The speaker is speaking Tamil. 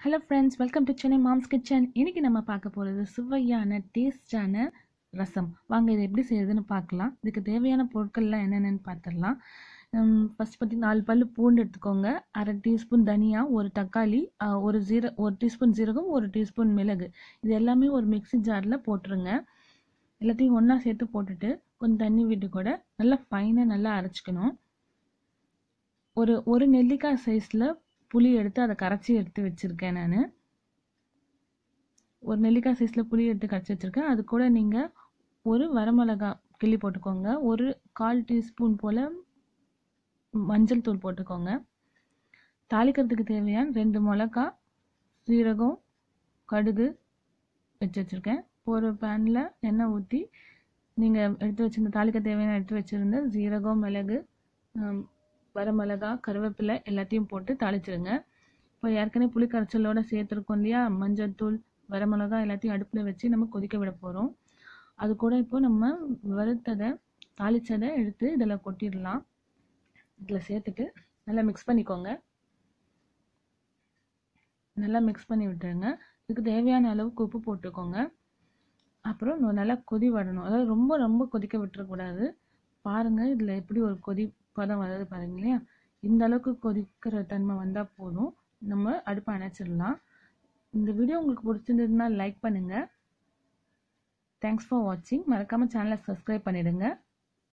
hello friends welcome to Chennai moms kitchen இன்னைக்கு நம்ம பார்க்க போகிறது சுவையான டேஸ்டான ரசம் வாங்க இதை எப்படி செய்யறதுன்னு பார்க்கலாம் இதுக்கு தேவையான பொருட்கள்லாம் என்னென்னு பார்த்துடலாம் ஃபஸ்ட் பற்றி நாலு பல் பூண்டு எடுத்துக்கோங்க அரை டீஸ்பூன் தனியா ஒரு தக்காளி ஆஹ், ஒரு ஜீர ஒரு டீஸ்பூன் ஜீரகம் ஒரு டீஸ்பூன் மிளகு இது எல்லாமே ஒரு மிக்ஸி ஜாரில் போட்டுருங்க எல்லாத்தையும் ஒன்றா சேர்த்து போட்டுட்டு கொஞ்சம் தண்ணி விட்டு கூட நல்லா ஃபைனாக நல்லா அரைச்சிக்கணும் ஒரு ஒரு நெல்லிக்காய் சைஸில் புளி எடுத்து அதை கரைச்சி எடுத்து வச்சுருக்கேன் நான் ஒரு நெல்லிக்காய் சைஸில் புளி எடுத்து கரைச்சி வச்சுருக்கேன் அது கூட நீங்கள் ஒரு வரமிளகா கிள்ளி போட்டுக்கோங்க ஒரு கால் டீஸ்பூன் போல் மஞ்சள் தூள் போட்டுக்கோங்க தாளிக்கிறதுக்கு தேவையான ரெண்டு மிளகா சீரகம் கடுகு வச்சு வச்சுருக்கேன் ஒரு பேனில் எண்ணெய் ஊற்றி நீங்கள் எடுத்து வச்சிருந்த தாளிக்க தேவையான எடுத்து வச்சுருந்த சீரகம் மிளகு ஹம், வரமிளகா கருவேப்பிலை எல்லாத்தையும் போட்டு தாளிச்சிருங்க இப்போ ஏற்கனவே புளி கரைச்சலோட சேர்த்துருக்கோம் இல்லையா மஞ்சள் தூள் வரமிளகா எல்லாத்தையும் அடுப்பில் வச்சு நம்ம கொதிக்க விட போகிறோம் அது கூட இப்போ நம்ம வறுத்ததை தாளிச்சதை எடுத்து இதில் கொட்டிடலாம் இதில் சேர்த்துட்டு நல்லா மிக்ஸ் பண்ணிக்கோங்க நல்லா மிக்ஸ் பண்ணி விட்டுருங்க இதுக்கு தேவையான அளவுக்கு உப்பு போட்டுக்கோங்க அப்புறம் நொ- நல்லா கொதி வரணும் அதாவது ரொம்ப ரொம்ப கொதிக்க விட்டுறக்கூடாது பாருங்கள் இதில் எப்படி ஒரு கொதி பதம் வருது பாருங்க இல்லையா இந்த அளவுக்கு கொதிக்கிற தன்மை வந்தால் போதும் நம்ம அடுப்பை அணைச்சிடலாம் இந்த வீடியோ உங்களுக்கு பிடிச்சிருந்ததுன்னா லைக் பண்ணுங்கள் தேங்க்ஸ் ஃபார் வாட்சிங் மறக்காமல் சேனலை சப்ஸ்கிரைப் பண்ணிடுங்க